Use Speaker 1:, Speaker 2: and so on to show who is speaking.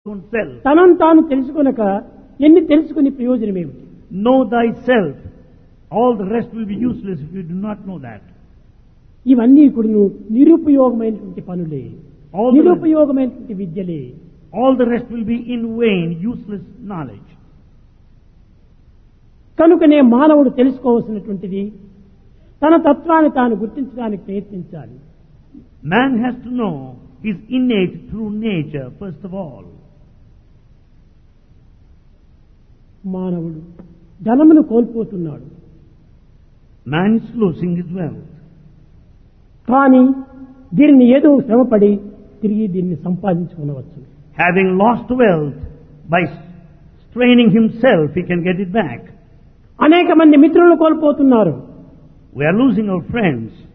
Speaker 1: own self.
Speaker 2: తనను తాను తెలుసుకొనక ఎన్ని తెలుసుకుని ప్రయోజనం ఏమిటి
Speaker 1: Know thyself. All the rest will be useless if you do not know that.
Speaker 2: ఇవన్నీ కూడా నిరుపయోగమైనటువంటి పనులే
Speaker 1: All the, rest,
Speaker 2: నిరుపయోగమైనటువంటి విద్యలే
Speaker 1: all the rest will be in vain, useless knowledge.
Speaker 2: కనుకనే మానవుడు తెలుసుకోవలసినటువంటిది తన తత్వాన్ని తాను గుర్తించడానికి ప్రయత్నించాలి
Speaker 1: Man has to know his innate true nature, first of all.
Speaker 2: మానవుడు ధనమును కోల్పోతున్నాడు
Speaker 1: Man is losing his wealth.
Speaker 2: కానీ దీనిని ఏదో శ్రమపడి తిరిగి దీన్ని సంపాదించుకునవచ్చు
Speaker 1: Having lost wealth, by straining himself, he can get it back.
Speaker 2: అనేక మంది మిత్రులు కోల్పోతున్నారు
Speaker 1: We are losing our friends.